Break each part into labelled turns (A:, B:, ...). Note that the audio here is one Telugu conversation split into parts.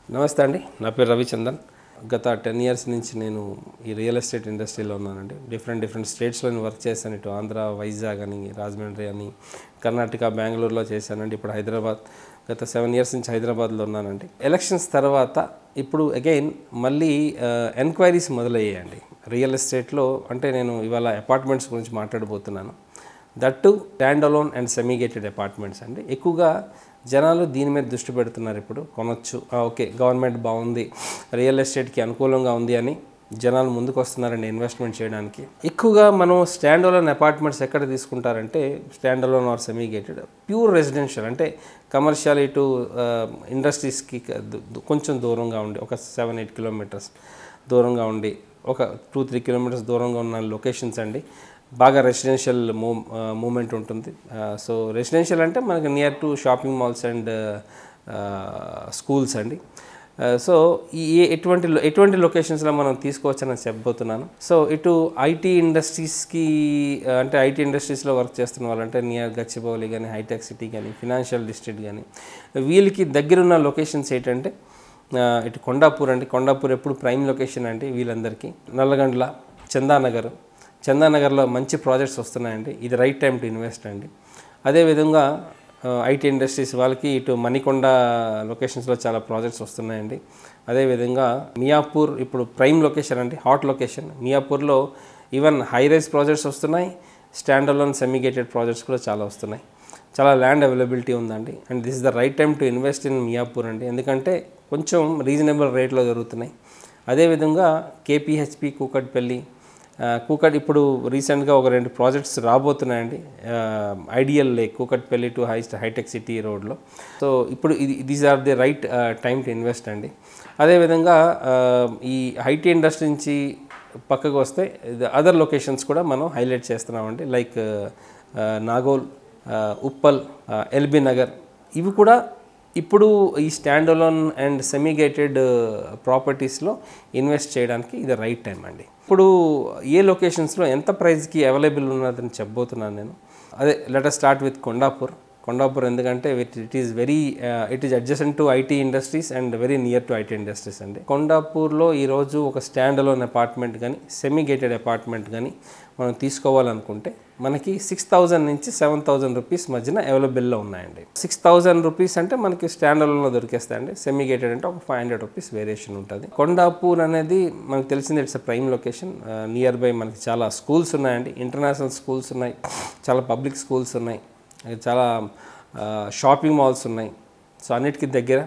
A: నమస్తే అండి నా పేరు రవిచందన్ గత టెన్ ఇయర్స్ నుంచి నేను ఈ రియల్ ఎస్టేట్ ఇండస్ట్రీలో ఉన్నానండి డిఫరెంట్ డిఫరెంట్ స్టేట్స్లో నేను వర్క్ చేశాను ఇటు ఆంధ్ర వైజాగ్ అని రాజమండ్రి అని కర్ణాటక బెంగళూరులో చేశానండి ఇప్పుడు హైదరాబాద్ గత సెవెన్ ఇయర్స్ నుంచి హైదరాబాద్లో ఉన్నానండి ఎలక్షన్స్ తర్వాత ఇప్పుడు అగైన్ మళ్ళీ ఎంక్వైరీస్ మొదలయ్యాయండి రియల్ ఎస్టేట్లో అంటే నేను ఇవాళ అపార్ట్మెంట్స్ గురించి మాట్లాడబోతున్నాను that stand alone and semi gated apartments అండి ఎక్కువగా జనాలు దీని మీద దృష్టి పెడుతున్నారు ఇప్పుడు కొనొచ్చు ఆ, ఓకే గవర్నమెంట్ బాగుంది రియల్ ఎస్టేట్కి అనుకూలంగా ఉంది అని జనాలు ముందుకు వస్తున్నారండి ఇన్వెస్ట్మెంట్ చేయడానికి ఎక్కువగా మనం స్టాండ్ అలోన్ అపార్ట్మెంట్స్ ఎక్కడ తీసుకుంటారంటే stand alone or semi gated pure residential అంటే కమర్షియల్ ఇటు ఇండస్ట్రీస్కి కొంచెం దూరంగా ఉండి ఒక సెవెన్ ఎయిట్ కిలోమీటర్స్ దూరంగా ఉండి ఒక టూ త్రీ కిలోమీటర్స్ దూరంగా ఉన్న లొకేషన్స్ అండి బాగా రెసిడెన్షియల్ మూ మూమెంట్ ఉంటుంది సో రెసిడెన్షియల్ అంటే మనకి near to shopping malls and schools అండి సో ఈ ఏ- ఎటువంటి లో- ఎటువంటి లొకేషన్స్లో మనం తీసుకోవచ్చని చెప్పబోతున్నాను సో ఇటు ఐటీ ఇండస్ట్రీస్కి అంటే ఐటీ ఇండస్ట్రీస్లో వర్క్ చేస్తున్న వాళ్ళంటే నియర్ గచ్చిబౌలి కానీ హైటెక్ సిటీ కానీ ఫినాన్షియల్ డిస్ట్రిక్ట్ కానీ వీళ్ళకి దగ్గరున్న లొకేషన్స్ ఏంటంటే ఆ, ఇటు కొండాపూర్ అండి కొండాపూర్ ఎప్పుడు ప్రైమ్ లొకేషన్ అండి వీళ్ళందరికీ నల్లగండ్ల చందానగర్ చందానగర్లో మంచి ప్రాజెక్ట్స్ వస్తున్నాయండి ఇది రైట్ టైం టు ఇన్వెస్ట్ అండి అదేవిధంగా ఐటీ ఇండస్ట్రీస్ వాళ్ళకి ఇటు మణికొండ లొకేషన్స్లో చాలా ప్రాజెక్ట్స్ వస్తున్నాయండి అదేవిధంగా మియాపూర్ ఇప్పుడు ప్రైమ్ లొకేషన్ అండి హాట్ లొకేషన్ మియాపూర్లో ఈవెన్ హై రైజ్ ప్రాజెక్ట్స్ వస్తున్నాయి స్టాండ్ అలోన్ సెమీగేటెడ్ ప్రాజెక్ట్స్ కూడా చాలా వస్తున్నాయి చాలా ల్యాండ్ అవైలబిలిటీ ఉందండి and this is the right time to invest in Miyapur అండి ఎందుకంటే కొంచెం రీజనబుల్ రేట్లో దొరుకుతున్నాయి అదేవిధంగా కేపీహెచ్పి కూకట్పల్లి ఆ, కూకట్ ఇప్పుడు రీసెంట్గా ఒక రెండు ప్రాజెక్ట్స్ రాబోతున్నాయండి ideal lake Kukatpally to high hitech city రోడ్లో సో ఇప్పుడు ఇది these are the right time to invest అండి అదేవిధంగా ఆ, ఈ ఐటీ ఇండస్ట్రీ నుంచి పక్కకు వస్తే అదర్ లొకేషన్స్ కూడా మనం హైలైట్ చేస్తున్నామండి లైక్ నాగోల్ ఆ, ఉప్పల్ ఆ, ఎల్బీ నగర్ ఇవి కూడా ఇప్పుడు ఈ స్టాండ్ అలోన్ అండ్ సెమీగేటెడ్ ప్రాపర్టీస్లో ఇన్వెస్ట్ చేయడానికి ఇది రైట్ టైం అండి ఇప్పుడు ఏ లొకేషన్స్లో ఎంత ప్రైస్కి అవైలబుల్ ఉన్నదని చెప్పబోతున్నాను నేను అదే let start with Kondapur Kondapur ఎందుకంటే it is very it is adjacent to IT industries and very near to IT industries అండి కొండాపూర్లో ఈరోజు ఒక స్టాండ్ అలోన్ అపార్ట్మెంట్ కానీ సెమీ గేటెడ్ అపార్ట్మెంట్ కానీ మనం తీసుకోవాలనుకుంటే మనకి సిక్స్ థౌజండ్ నుంచి సెవెన్ థౌజండ్ రూపీస్ మధ్యన అవైలబుల్లో ఉన్నాయండి సిక్స్ థౌజండ్ రూపీస్ అంటే మనకి స్టాండ్ అలోన్లో దొరికేస్తాయండి సెమీ గేటెడ్ అంటే ఒక ఫైవ్ హండ్రెడ్ రూపీస్ వేరియేషన్ ఉంటుంది కొండాపూర్ అనేది మనకు తెలిసింది it's prime location near by మనకి చాలా స్కూల్స్ ఉన్నాయండి ఇంటర్నేషనల్ స్కూల్స్ ఉన్నాయి చాలా పబ్లిక్ స్కూల్స్ ఉన్నాయి చాలా షాపింగ్ మాల్స్ ఉన్నాయి సో అన్నిటికీ దగ్గర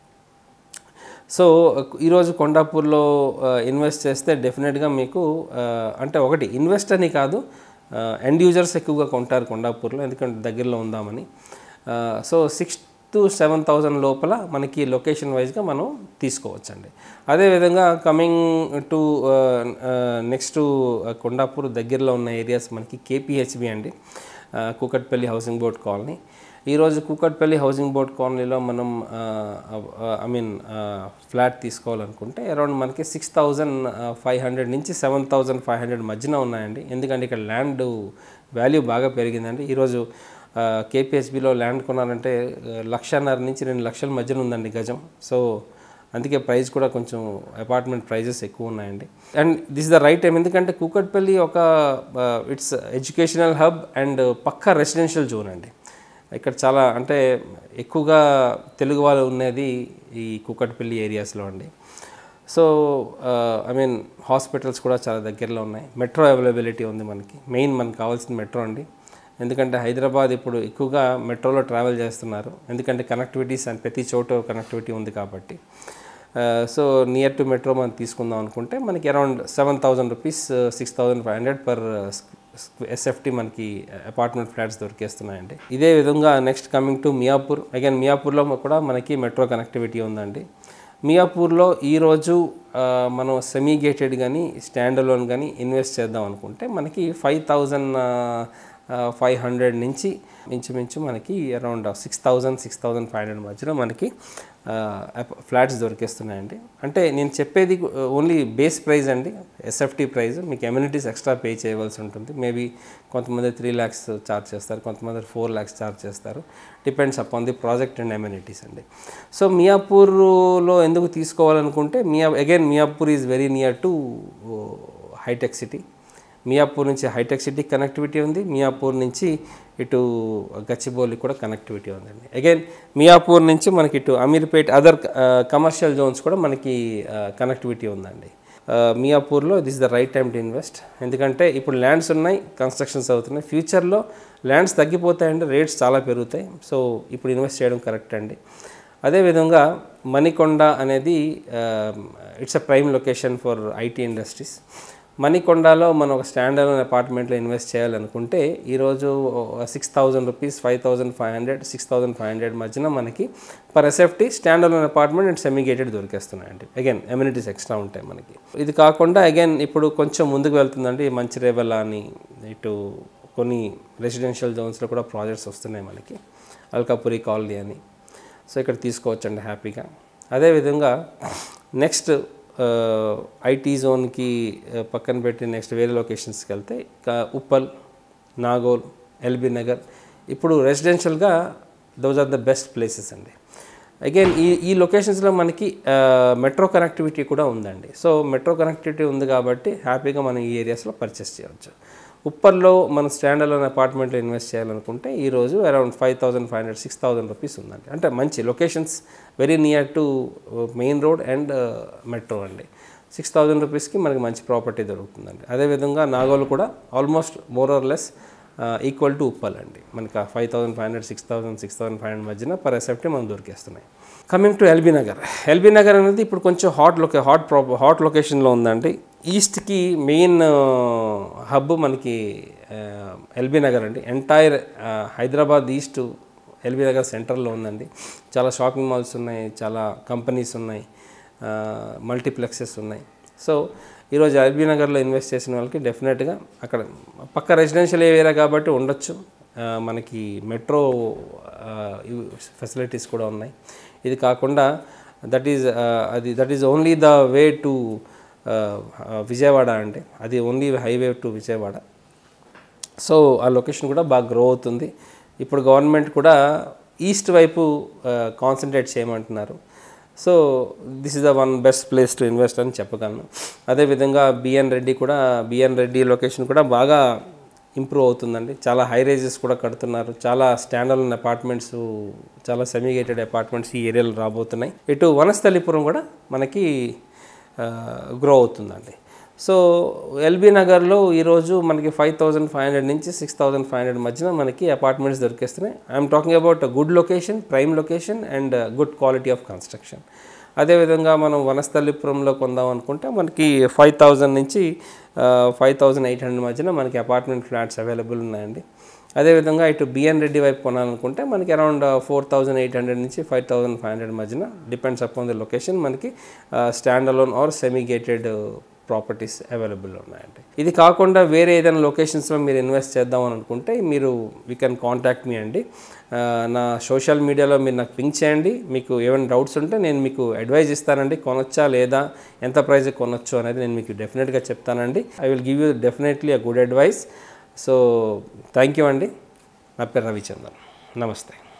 A: సో ఈరోజు కొండాపూర్లో ఇన్వెస్ట్ చేస్తే డెఫినెట్గా మీకు ఆ, అంటే ఒకటి ఇన్వెస్ట్ అని కాదు ఎండ్ యూజర్స్ ఎక్కువగా కొంటారు కొండాపూర్లో ఎందుకంటే దగ్గరలో ఉందామని ఆ, so six to seven thousand లోపల మనకి లొకేషన్ వైజ్గా మనం తీసుకోవచ్చండి అదేవిధంగా కమింగ్ టు నెక్స్ట్ కొండాపూర్ దగ్గరలో ఉన్న ఏరియాస్ మనకి కేపీహెచ్బి అండి ఆ, కూకట్పల్లి హౌసింగ్ బోర్డ్ కాలనీ ఈరోజు కూకట్పల్లి హౌసింగ్ బోర్డ్ కాలనీలో మనం ఐ మీన్ ఫ్లాట్ తీసుకోవాలనుకుంటే అరౌండ్ మనకి సిక్స్ థౌజండ్ ఫైవ్ హండ్రెడ్ నుంచి సెవెన్ థౌజండ్ ఫైవ్ హండ్రెడ్ మధ్యన ఉన్నాయండి ఎందుకంటే ఇక్కడ ల్యాండ్ వాల్యూ బాగా పెరిగిందండి ఈరోజు కేపీహెచ్బిలో ల్యాండ్ కొనాలంటే ఆ, లక్షన్నర నుంచి రెండు లక్షల మధ్యన ఉందండి గజం సో అందుకే ప్రైస్ కూడా కొంచెం అపార్ట్మెంట్ ప్రైజెస్ ఎక్కువ ఉన్నాయండి and this the right time ఎందుకంటే కూకట్పల్లి ఒక ఇట్స్ ఎడ్యుకేషనల్ హబ్ అండ్ పక్కా రెసిడెన్షియల్ జోన్ అండి ఇక్కడ చాలా అంటే ఎక్కువగా తెలుగు వాళ్ళు ఉన్నది ఈ కూకట్పల్లి ఏరియాస్లో అండి సో ఐ మీన్ హాస్పిటల్స్ కూడా చాలా దగ్గరలో ఉన్నాయి మెట్రో అవైలబిలిటీ ఉంది మనకి మెయిన్ మనకు కావాల్సిన మెట్రో అండి ఎందుకంటే హైదరాబాద్ ఇప్పుడు ఎక్కువగా మెట్రోలో ట్రావెల్ చేస్తున్నారు ఎందుకంటే కనెక్టివిటీస్ అండ్ ప్రతి చోట కనెక్టివిటీ ఉంది కాబట్టి సో నియర్ టు మెట్రో మనం తీసుకుందాం అనుకుంటే మనకి around seven thousand rupees six thousand five hundred per SFT మనకి అపార్ట్మెంట్ ఫ్లాట్స్ దొరికేస్తున్నాయండి ఇదే విధంగా next coming to Miyapur again మియాపూర్లో కూడా మనకి మెట్రో కనెక్టివిటీ ఉందండి మియాపూర్లో ఈరోజు ఆ, మనం సెమీ గేటెడ్ కానీ స్టాండ్ అలోన్ కానీ ఇన్వెస్ట్ చేద్దాం అనుకుంటే మనకి ఫైవ్ థౌజండ్ ఫైవ్ హండ్రెడ్ నుంచి ఇంచుమించు మనకి around six thousand six thousand five hundred మధ్యలో మనకి ఫ్లాట్స్ దొరికేస్తున్నాయండి అంటే నేను చెప్పేది ఓన్లీ బేస్ ప్రైస్ అండి ఎస్ఎఫ్టీ ప్రైస్ మీకు ఎమ్యూనిటీస్ ఎక్స్ట్రా పే చేయవలసి ఉంటుంది మేబీ కొంతమంది త్రీ ల్యాక్స్ ఛార్జ్ చేస్తారు కొంతమంది ఫోర్ ల్యాక్స్ ఛార్జ్ చేస్తారు depends upon the project and amenities అండి సో మియాపూర్లో ఎందుకు తీసుకోవాలనుకుంటే మియా again Miyapur is very near to hitech city Miyapur నుంచి హైటెక్ సిటీ కనెక్టివిటీ ఉంది మియాపూర్ నుంచి ఇటు గచ్చిబౌలి కూడా కనెక్టివిటీ ఉందండి అగైన్ మియాపూర్ నుంచి మనకి ఇటు అమీర్పేట్ అదర్ కమర్షియల్ జోన్స్ కూడా మనకి కనెక్టివిటీ ఉందండి మియాపూర్లో this the right time to invest ఎందుకంటే ఇప్పుడు ల్యాండ్స్ ఉన్నాయి కన్స్ట్రక్షన్స్ అవుతున్నాయి ఫ్యూచర్లో ల్యాండ్స్ తగ్గిపోతాయండి రేట్స్ చాలా పెరుగుతాయి సో ఇప్పుడు ఇన్వెస్ట్ చేయడం కరెక్ట్ అండి అదేవిధంగా మణికొండ అనేది it's a prime location for IT industries మణికొండలో మనం ఒక స్టాండ్ అలోన్ అపార్ట్మెంట్లో ఇన్వెస్ట్ చేయాలనుకుంటే ఈరోజు six thousand rupees five thousand five hundred six thousand five hundred మధ్యన మనకి per SFT stand alone apartment and semi gated దొరికేస్తున్నాయండి అగైన్ ఎమ్యూనిటీస్ ఎక్స్ట్రా ఉంటాయి మనకి ఇది కాకుండా అగైన్ ఇప్పుడు కొంచెం ముందుకు వెళ్తుందండి మంచిరేవల అని ఇటు కొన్ని రెసిడెన్షియల్ జోన్స్లో కూడా ప్రాజెక్ట్స్ వస్తున్నాయి మనకి అల్కాపురి కాలనీ అని సో ఇక్కడ తీసుకోవచ్చండి హ్యాపీగా అదేవిధంగా నెక్స్ట్ ఐటీ జోన్కి పక్కన పెట్టి నెక్స్ట్ వేరే లొకేషన్స్కి వెళ్తే ఇంకా ఉప్పల్ నాగోల్ ఎల్బీ నగర్ ఇప్పుడు రెసిడెన్షియల్గా those are the best places అండి అగైన్ ఈ ఈ లొకేషన్స్లో మనకి మెట్రో కనెక్టివిటీ కూడా ఉందండి సో మెట్రో కనెక్టివిటీ ఉంది కాబట్టి హ్యాపీగా మనం ఈ ఏరియాస్లో పర్చేస్ చేయవచ్చు ఉప్పర్లో మనం స్టాండ్ అలోన్ అపార్ట్మెంట్లో ఇన్వెస్ట్ చేయాలనుకుంటే ఈరోజు around five thousand five hundred six thousand rupees ఉందండి అంటే మంచి locations very near to main road and metro అండి సిక్స్ థౌజండ్ రూపీస్కి మనకి మంచి ప్రాపర్టీ దొరుకుతుందండి అదేవిధంగా నాగోలు కూడా almost more or less equal to Uppal అండి మనకి five thousand five hundred six thousand six thousand five hundred మధ్యన పర్ ఎసెప్టీ మనకు దొరికేస్తున్నాయి coming to LB Nagar LB Nagar అనేది ఇప్పుడు కొంచెం హాట్ లొకే హాట్ ప్రా హాట్ లొకేషన్లో ఉందండి ఈస్ట్కి మెయిన్ హబ్ మనకి ఎల్బీ నగర్ అండి entire Hyderabad east LB Nagar సెంటర్లో ఉందండి చాలా షాపింగ్ మాల్స్ ఉన్నాయి చాలా కంపెనీస్ ఉన్నాయి మల్టీప్లెక్సెస్ ఉన్నాయి సో ఈరోజు ఎల్బీ నగర్లో ఇన్వెస్ట్ చేసిన వాళ్ళకి డెఫినెట్గా అక్కడ పక్క రెసిడెన్షియల్ ఏరియా కాబట్టి ఉండొచ్చు మనకి మెట్రో ఫెసిలిటీస్ కూడా ఉన్నాయి ఇది కాకుండా దట్ ఈజ్ అది that is only the way to Vijayawada అంటే అది only highway to Vijayawada so ఆ లొకేషన్ కూడా బాగా గ్రో అవుతుంది ఇప్పుడు గవర్నమెంట్ కూడా ఈస్ట్ వైపు కాన్సన్ట్రేట్ చేయమంటున్నారు so this is the one best place to invest అని చెప్పగలను అదేవిధంగా బిఎన్ రెడ్డి కూడా బిఎన్ రెడ్డి లొకేషన్ కూడా బాగా ఇంప్రూవ్ అవుతుందండి చాలా హై రైజెస్ కూడా కడుతున్నారు చాలా స్టాండర్డ్ అపార్ట్మెంట్స్ చాలా సెమీగేటెడ్ అపార్ట్మెంట్స్ ఈ ఏరియాలో రాబోతున్నాయి ఇటు వనస్థలిపురం కూడా మనకి గ్రో అవుతుందండి సో ఎల్బీ నగర్లో ఈరోజు మనకి ఫైవ్ థౌజండ్ ఫైవ్ హండ్రెడ్ నుంచి సిక్స్ థౌజండ్ ఫైవ్ హండ్రెడ్ మధ్యన మనకి అపార్ట్మెంట్స్ దొరికేస్తున్నాయి I'm talking about good location prime location and good quality of construction అదేవిధంగా మనం వనస్థలిపురంలో కొందాం అనుకుంటే మనకి ఫైవ్ థౌజండ్ నుంచి ఫైవ్ థౌజండ్ ఎయిట్ హండ్రెడ్ మధ్యన మనకి అపార్ట్మెంట్ ఫ్లాట్స్ అవైలబుల్ ఉన్నాయండి అదేవిధంగా ఇటు బిఎన్ రెడ్డి వైపు కొనాలనుకుంటే మనకి around four thousand eight hundred నుంచి ఫైవ్ థౌజండ్ ఫైవ్ హండ్రెడ్ మధ్యన డిపెండ్స్ అపాన్ ది లొకేషన్ మనకి stand alone or semi gated properties available ఉన్నాయండి ఇది కాకుండా వేరే ఏదైనా లొకేషన్స్లో మీరు ఇన్వెస్ట్ చేద్దాం అని అనుకుంటే మీరు వీ కెన్ కాంటాక్ట్ మీ అండి నా సోషల్ మీడియాలో మీరు నాకు పింక్ చేయండి మీకు ఏమైనా డౌట్స్ ఉంటే నేను మీకు అడ్వైజ్ ఇస్తానండి కొనొచ్చా లేదా ఎంత ప్రైస్ కొనొచ్చు అనేది నేను మీకు డెఫినెట్గా చెప్తానండి I will give you definitely a good advice so thank you అండి నా పేరు రవిచందన్ నమస్తే